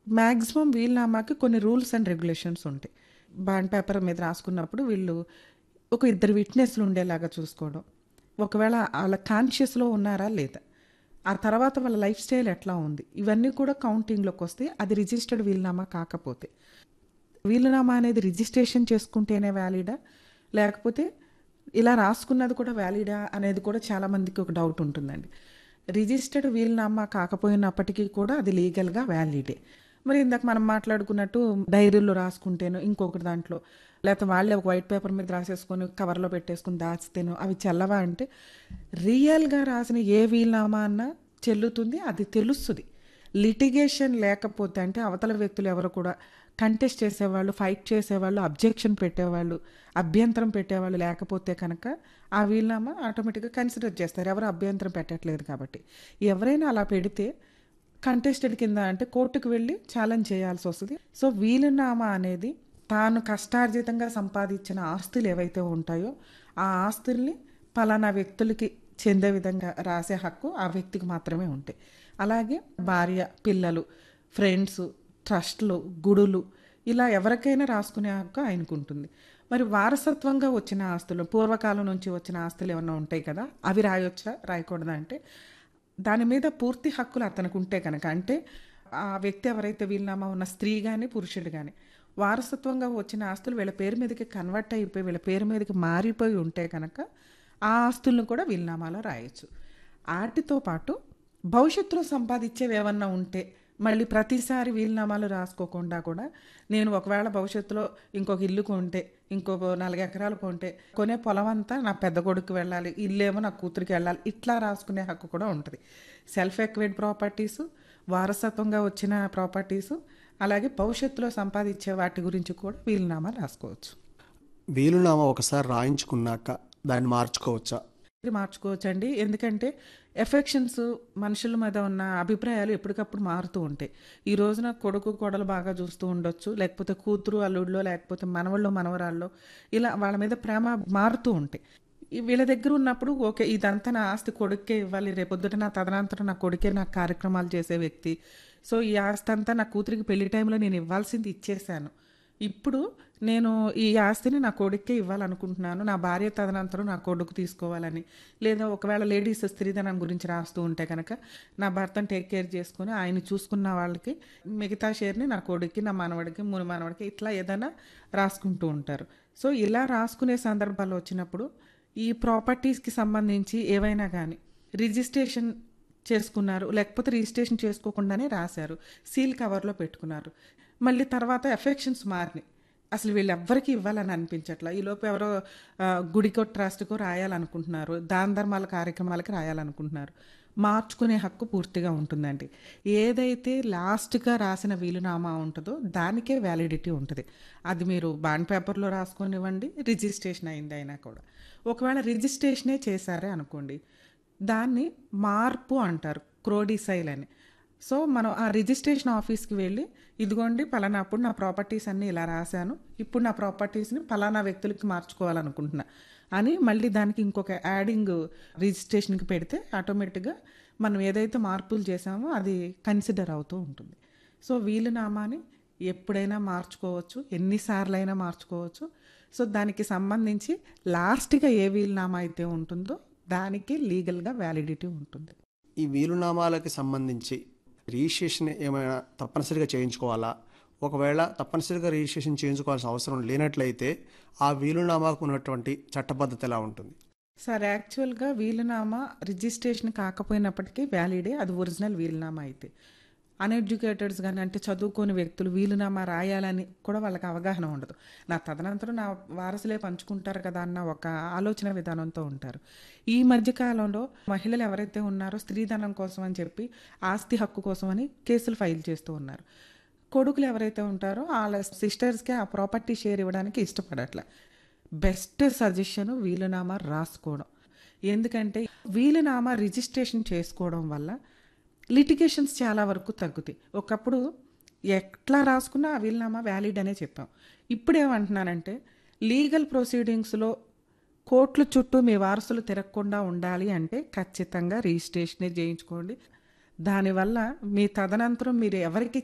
maximum వీలునామాకి కొన్ని rules and regulations ఉంటాయి బాండ్ పేపర్ మీద రాసుకున్నప్పుడు వీళ్ళు ఒక ఇద్దరు విట్నెస్లు ఉండేలాగా చూసుకోవడం ఒకవేళ వాళ్ళ కాన్షియస్లో ఉన్నారా లేదా ఆ తర్వాత వాళ్ళ లైఫ్ స్టైల్ ఎట్లా ఉంది ఇవన్నీ కూడా కౌంటింగ్లోకి వస్తే అది రిజిస్టర్డ్ వీలునామా కాకపోతే వీలునామా అనేది రిజిస్ట్రేషన్ చేసుకుంటేనే వ్యాలిడా లేకపోతే ఇలా రాసుకున్నది కూడా వ్యాలిడా అనేది కూడా చాలామందికి ఒక డౌట్ ఉంటుందండి రిజిస్టర్డ్ వీలునామా కాకపోయినప్పటికీ కూడా అది లీగల్గా వ్యాలిడే మరి ఇందాక మనం మాట్లాడుకున్నట్టు డైరీలో రాసుకుంటేనో ఇంకొకటి దాంట్లో లేకపోతే వాళ్ళే ఒక వైట్ పేపర్ మీద రాసేసుకొని కవర్లో పెట్టేసుకుని దాచితేనో అవి చెల్లవా అంటే రియల్గా రాసిన ఏ వీలునామా అన్నా చెల్లుతుంది అది తెలుస్తుంది లిటిగేషన్ లేకపోతే అంటే అవతల వ్యక్తులు ఎవరు కూడా కంటెస్ట్ చేసేవాళ్ళు ఫైట్ చేసేవాళ్ళు అబ్జెక్షన్ పెట్టేవాళ్ళు అభ్యంతరం పెట్టేవాళ్ళు లేకపోతే కనుక ఆ వీలునామా ఆటోమేటిక్గా కన్సిడర్ చేస్తారు ఎవరు అభ్యంతరం పెట్టట్లేదు కాబట్టి ఎవరైనా అలా పెడితే కంటెస్టెడ్ కింద అంటే కోర్టుకు వెళ్ళి ఛాలెంజ్ చేయాల్సి వస్తుంది సో వీలునామా అనేది తాను కష్టార్జితంగా సంపాదించిన ఆస్తులు ఏవైతే ఉంటాయో ఆ ఆస్తుల్ని పలానా వ్యక్తులకి చెందే విధంగా రాసే హక్కు ఆ వ్యక్తికి మాత్రమే ఉంటాయి అలాగే భార్య పిల్లలు ఫ్రెండ్స్ ట్రస్ట్లు గుడులు ఇలా ఎవరికైనా రాసుకునే హక్కు ఆయనకు ఉంటుంది మరి వారసత్వంగా వచ్చిన ఆస్తులు పూర్వకాలం నుంచి వచ్చిన ఆస్తులు ఏమన్నా ఉంటాయి కదా అవి రాయొచ్చా రాయకూడదా అంటే దాని మీద పూర్తి హక్కులు అతనికి ఉంటే కనుక అంటే ఆ వ్యక్తి ఎవరైతే వీలునామా ఉన్న స్త్రీ కానీ పురుషుడు కానీ వారసత్వంగా వచ్చిన ఆస్తులు వీళ్ళ పేరు మీదకి కన్వర్ట్ అయిపోయి వీళ్ళ పేరు మీదకి మారిపోయి ఉంటే కనుక ఆ ఆస్తులను కూడా వీలునామాలో రాయొచ్చు వాటితో పాటు భవిష్యత్తులో సంపాదించేవి ఏమన్నా ఉంటే మళ్ళీ ప్రతిసారి వీలునామాలు రాసుకోకుండా కూడా నేను ఒకవేళ భవిష్యత్తులో ఇంకొక ఇల్లు కొంటే ఇంకొక నాలుగు ఎకరాలు కొంటే కొనే పొలం అంతా నా పెద్ద కొడుకు వెళ్ళాలి ఇల్లేమో నా కూతురికి వెళ్ళాలి ఇట్లా రాసుకునే హక్కు కూడా ఉంటుంది సెల్ఫ్ ఎక్వైడ్ ప్రాపర్టీసు వారసత్వంగా వచ్చిన ప్రాపర్టీసు అలాగే భవిష్యత్తులో సంపాదించే వాటి గురించి కూడా వీలునామా రాసుకోవచ్చు వీలునామా ఒకసారి రాయించుకున్నాక దాన్ని మార్చుకోవచ్చా ఇది మార్చుకోవచ్చండి ఎందుకంటే ఎఫెక్షన్స్ మనుషుల మీద ఉన్న అభిప్రాయాలు ఎప్పటికప్పుడు మారుతూ ఉంటాయి ఈ రోజున కొడుకు కోడలు బాగా చూస్తూ ఉండొచ్చు లేకపోతే కూతురు అల్లుడిలో లేకపోతే మనవళ్ళు మనవరాల్లో ఇలా వాళ్ళ మీద ప్రేమ మారుతూ ఉంటాయి ఈ వీళ్ళ దగ్గర ఉన్నప్పుడు ఓకే ఇదంతా నా ఆస్తి కొడుకే ఇవ్వాలి రేపొద్దుట నా తదనంతరం నా కొడుకే నా కార్యక్రమాలు చేసే వ్యక్తి సో ఈ ఆస్తి అంతా నా కూతురికి పెళ్లి టైంలో నేను ఇవ్వాల్సింది ఇచ్చేసాను ఇప్పుడు నేను ఈ ఆస్తిని నా కొడుక్కే ఇవ్వాలనుకుంటున్నాను నా భార్య తదనంతరం నా కొడుకు తీసుకోవాలని లేదా ఒకవేళ లేడీస్ స్త్రీధనం గురించి రాస్తూ ఉంటే కనుక నా భర్తను టేక్ కేర్ చేసుకొని ఆయన చూసుకున్న వాళ్ళకి మిగతా షేర్ని నా కొడుక్కి నా మనవడికి ముని మనవడికి ఇట్లా ఏదైనా రాసుకుంటూ ఉంటారు సో ఇలా రాసుకునే సందర్భాలు వచ్చినప్పుడు ఈ ప్రాపర్టీస్కి సంబంధించి ఏవైనా కానీ రిజిస్ట్రేషన్ చేసుకున్నారు లేకపోతే రిజిస్ట్రేషన్ చేసుకోకుండానే రాశారు సీల్ కవర్లో పెట్టుకున్నారు మళ్ళీ తర్వాత ఎఫెక్షన్స్ మారినాయి అసలు వీళ్ళు ఎవ్వరికి ఇవ్వాలని అనిపించట్లా ఈలోపు ఎవరో ఆ, గుడికో ట్రస్ట్కో రాయాలనుకుంటున్నారు దాన ధర్మాల కార్యక్రమాలకి రాయాలనుకుంటున్నారు మార్చుకునే హక్కు పూర్తిగా ఉంటుందండి ఏదైతే లాస్ట్గా రాసిన వీలునామా ఉంటుందో దానికే వ్యాలిడిటీ ఉంటుంది అది మీరు బాండ్ పేపర్లో రాసుకొనివ్వండి రిజిస్ట్రేషన్ అయింది అయినా కూడా ఒకవేళ రిజిస్ట్రేషనే చేశారే అనుకోండి దాన్ని మార్పు అంటారు క్రోడిసైల్ అని సో మనం ఆ రిజిస్ట్రేషన్ ఆఫీస్కి వెళ్ళి ఇదిగోండి పలానా అప్పుడు నా ప్రాపర్టీస్ అన్నీ ఇలా రాశాను ఇప్పుడు నా ప్రాపర్టీస్ని పలానా వ్యక్తులకి మార్చుకోవాలనుకుంటున్నా అని మళ్ళీ దానికి ఇంకొక యాడింగ్ రిజిస్ట్రేషన్కి పెడితే ఆటోమేటిక్గా మనం ఏదైతే మార్పులు చేసామో అది కన్సిడర్ అవుతూ ఉంటుంది సో వీలునామాని ఎప్పుడైనా మార్చుకోవచ్చు ఎన్నిసార్లు అయినా మార్చుకోవచ్చు సో దానికి సంబంధించి లాస్ట్గా ఏ వీలునామా అయితే ఉంటుందో దానికి లీగల్గా వ్యాలిడిటీ ఉంటుంది ఈ వీలునామాలకి సంబంధించి రిజిస్ట్రేషన్ ఏమైనా తప్పనిసరిగా చేయించుకోవాలా ఒకవేళ తప్పనిసరిగా రిజిస్ట్రేషన్ చేయించుకోవాల్సిన అవసరం లేనట్లయితే ఆ వీలునామాకు ఉన్నటువంటి చట్టబద్ధత ఎలా ఉంటుంది సార్ యాక్చువల్గా వీలునామా రిజిస్ట్రేషన్ కాకపోయినప్పటికీ వ్యాలిడే అది ఒరిజినల్ వీలునామా అయితే అన్ఎడ్యుకేటెడ్స్ కానీ అంటే చదువుకోని వ్యక్తులు వీలునామా రాయాలని కూడా వాళ్ళకి అవగాహన ఉండదు నా తదనంతరం నా వారసులే పంచుకుంటారు కదా అన్న ఒక ఆలోచన విధానంతో ఉంటారు ఈ మధ్య కాలంలో మహిళలు ఎవరైతే ఉన్నారో స్త్రీధనం కోసం అని చెప్పి ఆస్తి హక్కు కోసం అని కేసులు ఫైల్ చేస్తూ ఉన్నారు కొడుకులు ఎవరైతే ఉంటారో వాళ్ళ సిస్టర్స్కి ఆ ప్రాపర్టీ షేర్ ఇవ్వడానికి ఇష్టపడట్లే బెస్ట్ సజెషన్ వీలునామా రాసుకోవడం ఎందుకంటే వీలునామా రిజిస్ట్రేషన్ చేసుకోవడం వల్ల లిటిగేషన్స్ చాలా వరకు తగ్గుతాయి ఒకప్పుడు ఎట్లా రాసుకున్నా ఆ వీలునామా వ్యాలిడ్ అనే చెప్పాం ఇప్పుడు ఏమంటున్నానంటే లీగల్ ప్రొసీడింగ్స్లో కోర్టుల చుట్టూ మీ వారసులు తిరగకుండా ఉండాలి అంటే ఖచ్చితంగా రిజిస్ట్రేషనే చేయించుకోండి దానివల్ల మీ తదనంతరం మీరు ఎవరికి